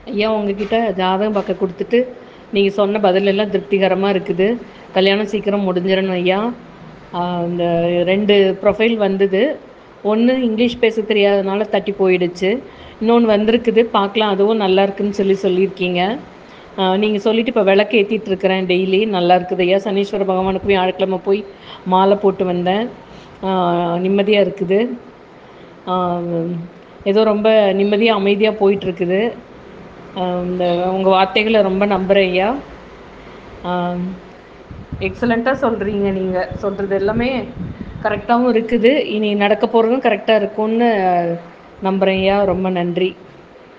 ஐயா உங்ககிட்ட ஜாதகம் பார்க்க கொடுத்துட்டு நீங்கள் சொன்ன பதில் எல்லாம் திருப்திகரமாக இருக்குது கல்யாணம் சீக்கிரம் முடிஞ்சிடணும் ஐயா ஆஹ் இந்த ரெண்டு ப்ரொஃபைல் வந்தது ஒன்று இங்கிலீஷ் பேச தெரியாதனால தட்டி போயிடுச்சு இன்னொன்று வந்திருக்குது பார்க்கலாம் அதுவும் நல்லா இருக்குன்னு சொல்லி சொல்லியிருக்கீங்க நீங்கள் சொல்லிட்டு இப்போ விளக்கு ஏற்றிட்டு இருக்கிறேன் டெய்லி நல்லா இருக்குது ஐயா சனீஸ்வர பகவானுக்கு வியாழக்கிழமை போய் மாலை போட்டு வந்தேன் நிம்மதியாக இருக்குது ஆஹ் ஏதோ ரொம்ப நிம்மதியாக அமைதியாக போயிட்டுருக்குது இந்த உங்கள் வார்த்தைகளை ரொம்ப நம்புகிறேன் ஐயா எக்ஸலண்ட்டாக சொல்கிறீங்க நீங்கள் சொல்கிறது எல்லாமே கரெக்டாகவும் இருக்குது இனி நடக்க போகிறதும் கரெக்டாக இருக்கும்னு நம்புகிறேன் ஐயா ரொம்ப நன்றி